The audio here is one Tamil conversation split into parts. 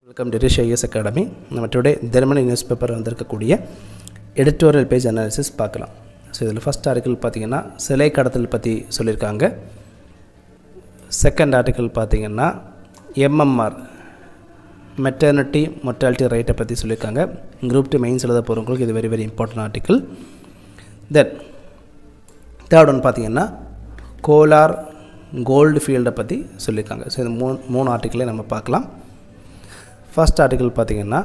welcome to Rish IAS academy நம்ம டுடே தினமணி நியூஸ் பேப்பர் வந்திருக்கக்கூடிய எடிட்டோரியல் பேஜ் அனாலிசிஸ் பார்க்கலாம் ஸோ இதில் ஃபஸ்ட் ஆர்டிக்கல் பார்த்தீங்கன்னா சிலை கடத்தல் பற்றி சொல்லியிருக்காங்க செகண்ட் ஆர்டிக்கல் பார்த்தீங்கன்னா எம்எம்ஆர் மெட்டர்னிட்டி மொர்டாலிட்டி ரைட்டை பற்றி சொல்லியிருக்காங்க குரூப் டூ மெயின்ஸ் எழுத போகிறவங்களுக்கு இது very very important article then third one பார்த்தீங்கன்னா கோலார் கோல்டு ஃபீல்டை பற்றி சொல்லியிருக்காங்க ஸோ இந்த மூணு மூணு ஆர்டிக்கிளே நம்ம பார்க்கலாம் ஃபர்ஸ்ட் ஆர்டிக்கல் பார்த்தீங்கன்னா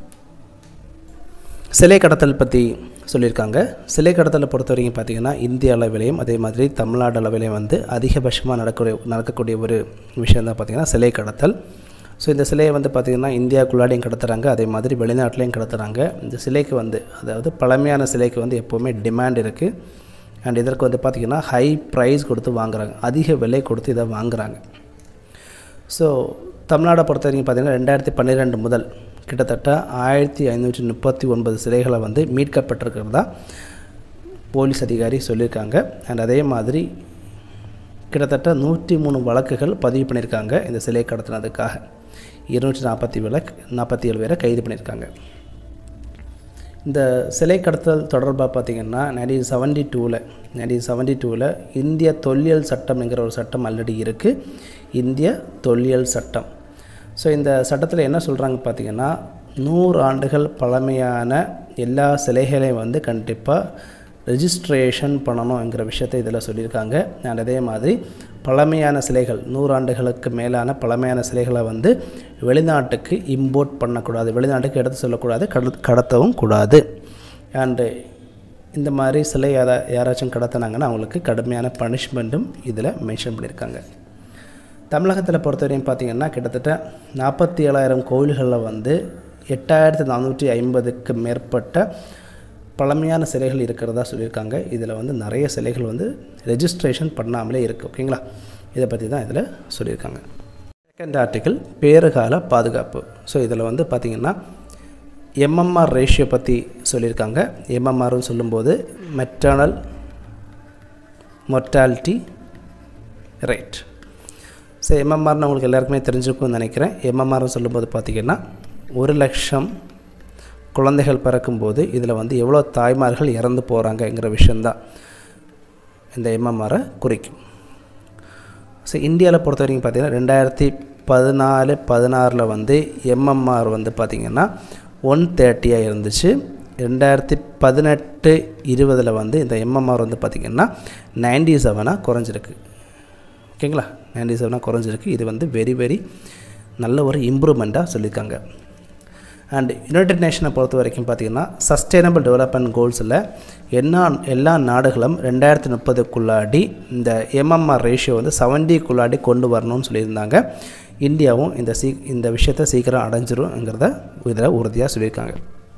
சிலை கடத்தல் பற்றி சொல்லியிருக்காங்க சிலை கடத்தலை பொறுத்த வரைக்கும் பார்த்தீங்கன்னா இந்திய அளவிலையும் அதே மாதிரி தமிழ்நாடு அளவிலையும் வந்து அதிகபட்சமாக நடக்கக்கூடிய நடக்கக்கூடிய ஒரு விஷயம் தான் பார்த்தீங்கன்னா சிலை கடத்தல் ஸோ இந்த சிலையை வந்து பார்த்திங்கன்னா இந்தியாவுக்குள்ளாடையும் கடத்துகிறாங்க அதே மாதிரி வெளிநாட்டிலையும் கடத்துகிறாங்க இந்த சிலைக்கு வந்து அதாவது பழமையான சிலைக்கு வந்து எப்போவுமே டிமாண்ட் இருக்குது அண்ட் இதற்கு வந்து பார்த்திங்கன்னா ஹை ப்ரைஸ் கொடுத்து வாங்குறாங்க அதிக விலை கொடுத்து இதை வாங்குறாங்க ஸோ தமிழ்நாடை பொறுத்த வரைக்கும் பார்த்திங்கன்னா ரெண்டாயிரத்தி பன்னிரெண்டு முதல் கிட்டத்தட்ட ஆயிரத்தி ஐநூற்றி முப்பத்தி ஒன்பது சிலைகளை வந்து மீட்கப்பட்டிருக்கிறதா போலீஸ் அதிகாரி சொல்லியிருக்காங்க அண்ட் அதே மாதிரி கிட்டத்தட்ட நூற்றி மூணு வழக்குகள் பதிவு பண்ணியிருக்காங்க இந்த சிலை கடத்தினதுக்காக இருநூற்றி நாற்பத்தி விளக்கு நாற்பத்தி ஏழு பேரை கைது பண்ணியிருக்காங்க இந்த சிலை கடத்தல் தொடர்பாக பார்த்திங்கன்னா நைன்டீன் செவன்டி டூவில் நைன்டீன் செவன்டி டூவில் இந்திய தொல்லியல் சட்டம்ங்கிற ஒரு சட்டம் ஆல்ரெடி இருக்குது இந்திய தொல்லியல் சட்டம் ஸோ இந்த சட்டத்தில் என்ன சொல்கிறாங்க பார்த்திங்கன்னா நூறு ஆண்டுகள் பழமையான எல்லா சிலைகளையும் வந்து கண்டிப்பாக ரெஜிஸ்ட்ரேஷன் பண்ணணுங்கிற விஷயத்தை இதில் சொல்லியிருக்காங்க அண்ட் அதே மாதிரி பழமையான சிலைகள் நூறாண்டுகளுக்கு மேலான பழமையான சிலைகளை வந்து வெளிநாட்டுக்கு இம்போர்ட் பண்ணக்கூடாது வெளிநாட்டுக்கு எடுத்து செல்லக்கூடாது கட கடத்தவும் கூடாது அண்டு இந்த மாதிரி சிலை யாரா யாராச்சும் கடத்தினாங்கன்னா அவங்களுக்கு கடுமையான பனிஷ்மெண்ட்டும் இதில் மென்ஷன் பண்ணியிருக்காங்க தமிழகத்தில் பொறுத்தவரையும் பார்த்திங்கன்னா கிட்டத்தட்ட நாற்பத்தி ஏழாயிரம் கோவில்களில் வந்து எட்டாயிரத்து நானூற்றி ஐம்பதுக்கு மேற்பட்ட பழமையான சிலைகள் இருக்கிறதா சொல்லியிருக்காங்க இதில் வந்து நிறைய சிலைகள் வந்து ரெஜிஸ்ட்ரேஷன் பண்ணாமலே இருக்குது ஓகேங்களா இதை பற்றி தான் இதில் சொல்லியிருக்காங்க செகண்ட் ஆர்டிக்கிள் பேறுகால பாதுகாப்பு ஸோ இதில் வந்து பார்த்திங்கன்னா எம்எம்ஆர் ரேஷியோ பற்றி சொல்லியிருக்காங்க எம்எம்ஆர்னு சொல்லும்போது மெட்டர்னல் மொர்டாலிட்டி ரேட் ஸோ எம்எம்ஆர்னு உங்களுக்கு எல்லாருக்குமே தெரிஞ்சிருக்கும்னு நினைக்கிறேன் எம்எம்ஆர்னு சொல்லும்போது பார்த்திங்கன்னா ஒரு லட்சம் குழந்தைகள் பிறக்கும்போது இதில் வந்து எவ்வளோ தாய்மார்கள் இறந்து போகிறாங்கங்கிற விஷயந்தான் இந்த எம்எம்ஆரை குறிக்கும் ஸோ இந்தியாவில் பொறுத்த வரைக்கும் பார்த்திங்கன்னா ரெண்டாயிரத்தி பதினாலு பதினாறில் வந்து எம்எம்ஆர் வந்து பார்த்திங்கன்னா ஒன் தேர்ட்டியாக இருந்துச்சு ரெண்டாயிரத்தி பதினெட்டு இருபதில் வந்து இந்த எம்எம்ஆர் வந்து பார்த்திங்கன்னா நைன்டி செவனாக குறைஞ்சிருக்கு ஓகேங்களா நைன்டி செவனாக குறைஞ்சிருக்கு இது வந்து வெரி வெரி நல்ல ஒரு இம்ப்ரூவ்மெண்ட்டாக சொல்லியிருக்காங்க அண்ட் யுனைடெட் நேஷனை பொறுத்த வரைக்கும் பார்த்திங்கன்னா சஸ்டைனபிள் டெவலப்மெண்ட் கோல்ஸில் என்ன எல்லா நாடுகளும் ரெண்டாயிரத்தி முப்பதுக்குள்ளாடி இந்த எம்எம்ஆர் ரேஷியோ வந்து செவன்டிக்குள்ளாடி கொண்டு வரணும்னு சொல்லியிருந்தாங்க இந்தியாவும் இந்த சீ இந்த விஷயத்தை சீக்கிரம் அடைஞ்சிரும்ங்கிறத இதில் உறுதியாக சொல்லியிருக்காங்க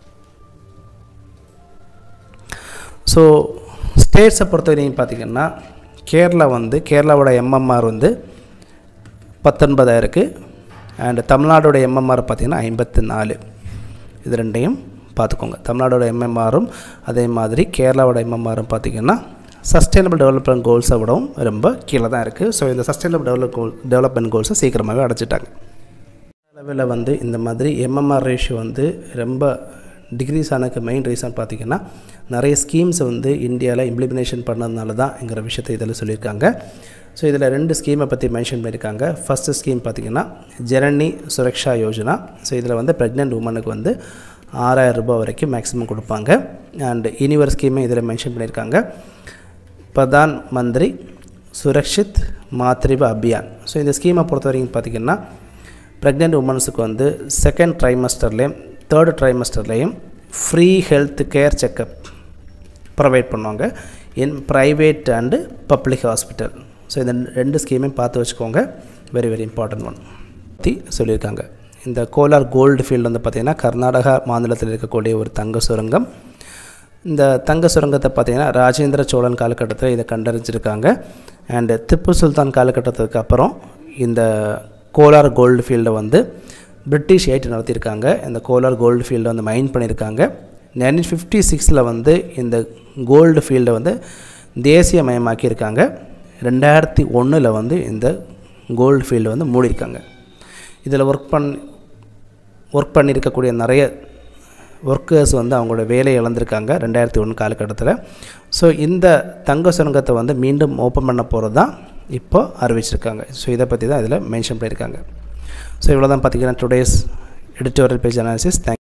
ஸோ ஸ்டேட்ஸை பொறுத்த வரைக்கும் பார்த்திங்கன்னா கேரளா வந்து கேரளாவோட எம்எம்ஆர் வந்து பத்தொன்பதாக இருக்குது அண்ட் தமிழ்நாடோட எம்எம்ஆர் பார்த்திங்கன்னா ஐம்பத்தி நாலு இது ரெண்டையும் பார்த்துக்கோங்க தமிழ்நாடோட எம்எம்ஆரும் அதே மாதிரி கேரளாவோட எம்எம்ஆரும் பார்த்திங்கன்னா சஸ்டைனபிள் டெவலப்மெண்ட் கோல்ஸை விடவும் ரொம்ப கீழே தான் இருக்குது ஸோ இந்த சஸ்டைனபிள் டெவலப் கோல் டெவலப்மெண்ட் கோல்ஸை சீக்கிரமாகவே அடைச்சிட்டாங்க அளவில் வந்து இந்த மாதிரி எம்எம்ஆர் ரேஷியோ வந்து ரொம்ப டிக்ரீஸ் ஆனதுக்கு மெயின் ரீசன் பார்த்திங்கன்னா நிறைய ஸ்கீம்ஸை வந்து இந்தியாவில் இம்ப்ளிமெண்டேஷன் பண்ணதுனால தான்ங்கிற விஷயத்தை இதில் சொல்லியிருக்காங்க ஸோ இதில் ரெண்டு ஸ்கீமை பற்றி மென்ஷன் பண்ணியிருக்காங்க ஃபஸ்ட்டு ஸ்கீம் பார்த்திங்கன்னா ஜனனி சுரக்ஷா யோஜனா ஸோ இதில் வந்து ப்ரெக்னென்ட் உமனுக்கு வந்து ஆறாயிரம் ரூபாய் வரைக்கும் மேக்ஸிமம் கொடுப்பாங்க அண்ட் இனி ஒரு ஸ்கீமை இதில் மென்ஷன் பண்ணியிருக்காங்க பிரதான் மந்திரி சுரக்ஷித் மாத்ரிவ அபியான் ஸோ இந்த ஸ்கீமை பொறுத்த வரைக்கும் பார்த்திங்கன்னா ப்ரெக்னென்ட் உமன்ஸுக்கு வந்து செகண்ட் ட்ரைமஸ்டர்லேயும் தேர்டு ட்ரைமஸ்டர்லேயும் free health care checkup provide பண்ணுவாங்க in private and public hospital so இந்த ரெண்டு ஸ்கீமையும் பார்த்து வச்சுக்கோங்க வெரி வெரி இம்பார்ட்டன்ட் ஒன் பற்றி சொல்லியிருக்காங்க இந்த கோலார் கோல்டு ஃபீல்டு வந்து பார்த்திங்கன்னா கர்நாடகா மாநிலத்தில் இருக்கக்கூடிய ஒரு தங்க சுரங்கம் இந்த தங்க சுரங்கத்தை பார்த்திங்கன்னா ராஜேந்திர சோழன் காலகட்டத்தில் இதை கண்டறிஞ்சிருக்காங்க அண்டு திப்பு சுல்தான் காலகட்டத்துக்கு அப்புறம் இந்த கோலார் கோல்டு ஃபீல்டை வந்து பிரிட்டிஷ் ஏட்டு நடத்தியிருக்காங்க இந்த கோலார் கோல்டு ஃபீல்டை வந்து மைன் பண்ணியிருக்காங்க நைன்டீன் ஃபிஃப்டி சிக்ஸில் வந்து இந்த கோல்டு ஃபீல்டை வந்து தேசியமயமாக்கியிருக்காங்க ரெண்டாயிரத்தி ஒன்றில் வந்து இந்த கோல்டு ஃபீல்டு வந்து மூடியிருக்காங்க இதில் ஒர்க் பண் ஒர்க் பண்ணியிருக்கக்கூடிய நிறைய ஒர்க்கர்ஸ் வந்து அவங்களோட வேலையை இழந்திருக்காங்க ரெண்டாயிரத்தி ஒன்று காலகட்டத்தில் ஸோ இந்த தங்க சுரங்கத்தை வந்து மீண்டும் ஓப்பன் பண்ண போகிறது தான் இப்போ அறிவிச்சிருக்காங்க ஸோ இதை பற்றி தான் இதில் மென்ஷன் பண்ணியிருக்காங்க ஸோ இவ்வளோ தான் பார்த்தீங்கன்னா today's editorial page analysis thank